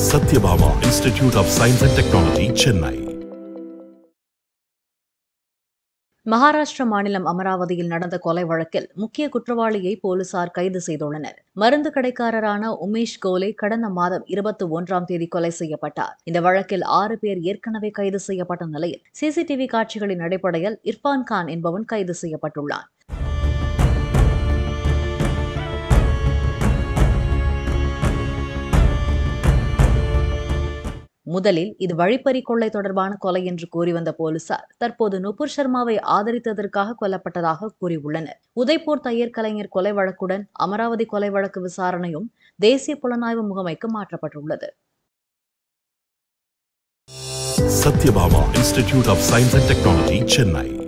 Satyabama Institute of Science and Technology, Chennai. Maharashtra மாநிலம் அமராவதியில் நடந்த கொலை வழக்கில் முக்கிய குற்றவாளியை போலீசார் கைது செய்துள்ளனர் மருந்து கடைக்காரரான உமேஷ் கோலே கடந்த மாதம் இருபத்தி ஒன்றாம் தேதி கொலை செய்யப்பட்டார் இந்த வழக்கில் ஆறு பேர் ஏற்கனவே கைது செய்யப்பட்ட நிலையில் சிசிடிவி காட்சிகளின் அடிப்படையில் இர்பான் கான் என்பவன் கைது செய்யப்பட்டுள்ளான் முதலில் இது வழிப்பறி கொள்ளை தொடர்பான கொலை என்று கூறி வந்த போலீசார் தற்போது நுபுர் சர்மாவை ஆதரித்ததற்காக கொல்லப்பட்டதாக கூறியுள்ளனர் உதய்பூர் தையர் கலைஞர் கொலை வழக்குடன் அமராவதி கொலை வழக்கு விசாரணையும் தேசிய புலனாய்வு முகமைக்கு மாற்றப்பட்டுள்ளது Satyabama Institute of Science and Technology, Chennai.